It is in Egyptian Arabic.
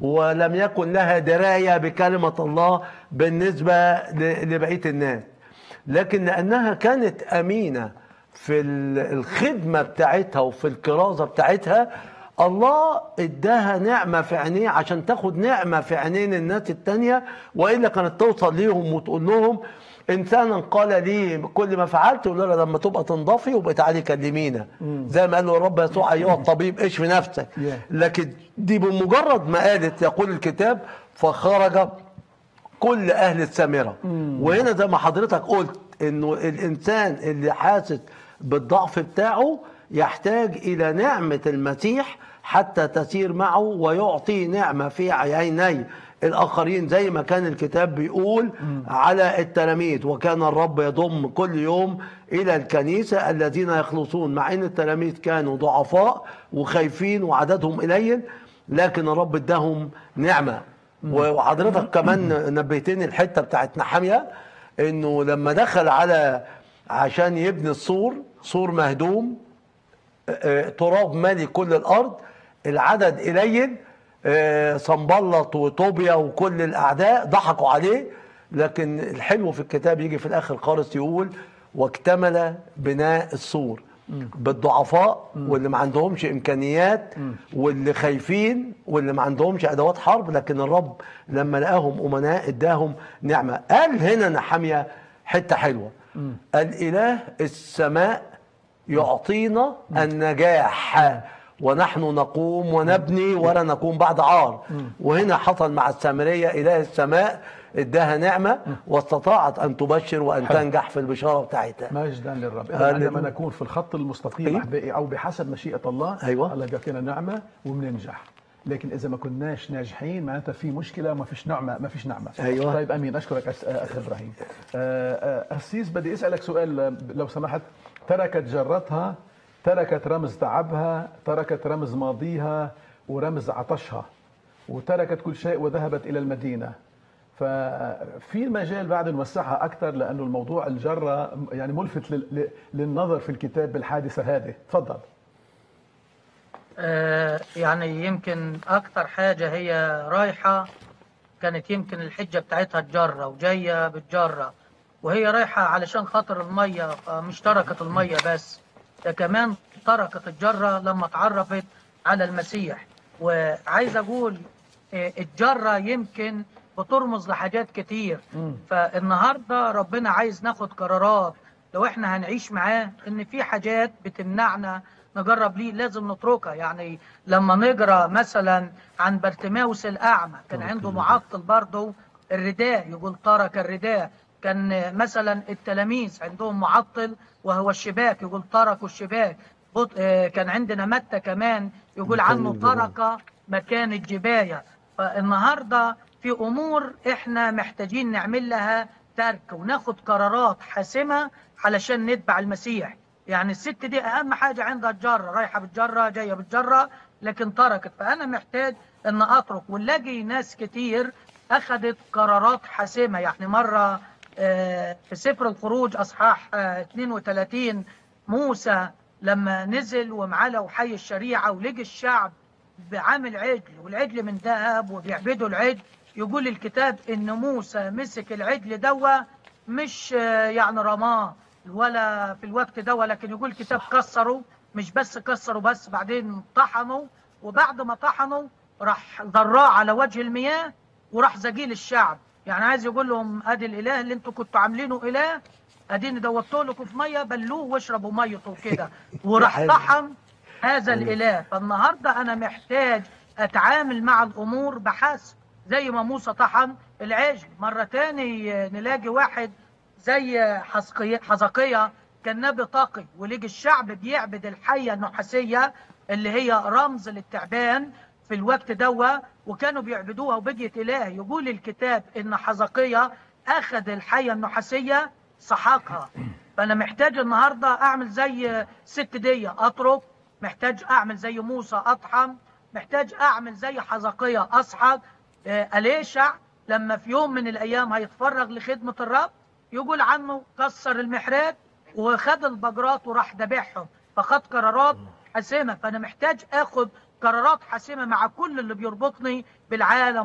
ولم يكن لها درايه بكلمه الله بالنسبه ل- لبقيه الناس لكن لانها كانت امينه في ال- الخدمه بتاعتها وفي الكرازه بتاعتها الله اداها نعمه في عينيه عشان تاخد نعمه في عينين الناس التانيه والا كانت توصل ليهم وتقول لهم انسانا قال لي كل ما فعلت يقول لها لما تبقى تنضفي وبقى تعالي كلمينا زي ما قال له الرب يسوع ايها الطبيب اشفي نفسك Yeah. لكن دي بمجرد ما قالت يقول الكتاب فخرج كل اهل السامره وهنا زي ما حضرتك قلت انه الانسان اللي حاسس بالضعف بتاعه يحتاج الى نعمه المسيح حتى تسير معه ويعطي نعمه في عيني الاخرين زي ما كان الكتاب بيقول على التلاميذ وكان الرب يضم كل يوم الى الكنيسه الذين يخلصون مع ان التلاميذ كانوا ضعفاء وخايفين وعددهم قليل لكن الرب اداهم نعمه وحضرتك كمان نبهتني الحته بتاعت نحاميه انه لما دخل على عشان يبني السور سور مهدوم آه، تراب مالي كل الارض العدد قليل آه، صنبلط وطوبيا وكل الاعداء ضحكوا عليه لكن الحلو في الكتاب يجي في الاخر خالص يقول واكتمل بناء السور بالضعفاء واللي ما عندهمش امكانيات واللي خايفين واللي ما عندهمش ادوات حرب لكن الرب لما لقاهم امناء اداهم نعمه قال هنا نحاميه حته حلوه الاله السماء يعطينا النجاح ونحن نقوم ونبني ولا نكون بعد عار وهنا حصل مع السامرية إله السماء اداها نعمة واستطاعت أن تبشر وأن تنجح في البشارة بتاعتها مجدا للرب آه، إذا عندما لل- نكون في الخط المستقيم أيوة. أحبائي او بحسب مشيئه الله أيوة. الله بيعطينا نعمه وبننجح لكن اذا ما كناش ناجحين معناتها في مشكله ما فيش نعمه ما فيش نعمه أيوة. طيب امين اشكرك أس- اخ ابراهيم آه، آه، اسيس بدي اسالك سؤال آه، لو سمحت تركت جرتها تركت رمز تعبها تركت رمز ماضيها ورمز عطشها وتركت كل شيء وذهبت الى المدينه ففي مجال بعد نوسعها اكثر لانه الموضوع الجره يعني ملفت لل- ل- للنظر في الكتاب بالحادثه هذه تفضل آه، يعني يمكن أكتر حاجة هي رايحة كانت يمكن الحجة بتاعتها الجرة وجاية بالجرة وهي رايحة علشان خاطر المية فمش تركت المية بس ده كمان تركت الجرة لما اتعرفت على المسيح وعايز أقول آه، الجرة يمكن بترمز لحاجات كتير فالنهاردة ربنا عايز ناخد قرارات لو احنا هنعيش معاه ان في حاجات بتمنعنا نجرب ليه لازم نتركها يعني لما نقرا مثلا عن برتماوس الاعمى كان عنده معطل برضه الرداء يقول ترك الرداء كان مثلا التلاميذ عندهم معطل وهو الشباك يقول تركوا الشباك بط- آه، كان عندنا متى كمان يقول مكان عنه الجباية. ترك مكان الجباية فالنهاردة في أمور إحنا محتاجين نعمل لها ترك وناخد قرارات حاسمة علشان نتبع المسيح يعني الست دي أهم حاجة عندها الجرة رايحة بالجرة جاية بالجرة لكن تركت فأنا محتاج أن أترك ونلاقي ناس كتير أخذت قرارات حاسمة يعني مرة آه، في سفر الخروج أصحاح آه، 32 موسى لما نزل ومعاه لوحي الشريعة ولقي الشعب بعامل عجل والعجل من ذهب وبيعبدوا العجل يقول الكتاب ان موسى مسك العجل دوا مش آه، يعني رماه ولا في الوقت دوا لكن يقول الكتاب كسروا مش بس كسروا بس بعدين طحنوا وبعد ما طحنوا راح ضراه على وجه المياه وراح زجيل الشعب يعني عايز يقول لهم ادي الاله اللي انتوا كنتوا عاملينه اله اديني دوتوا لكم في ميه بلوه واشربوا ميته وكده وراح حلو. طحن هذا الاله فالنهارده انا محتاج اتعامل مع الامور بحسب زي ما موسى طحن العجل مره تاني آه، نلاقي واحد زي حزقية حزقية كان نبي طاقي ولقي الشعب بيعبد الحية النحاسية اللي هي رمز للتعبان في الوقت دوا وكانوا بيعبدوها وبقيت إله يقول الكتاب إن حزقية أخذ الحية النحاسية سحقها فأنا محتاج النهاردة أعمل زي ست دي أترك محتاج أعمل زي موسى أطحن محتاج أعمل زي حزقية أسحق آه، أليشع لما في يوم من الأيام هيتفرغ لخدمة الرب يقول عنه كسر المحراب وخد البجرات وراح ذبحهم فخد قرارات حاسمه فانا محتاج اخد قرارات حاسمه مع كل اللي بيربطني بالعالم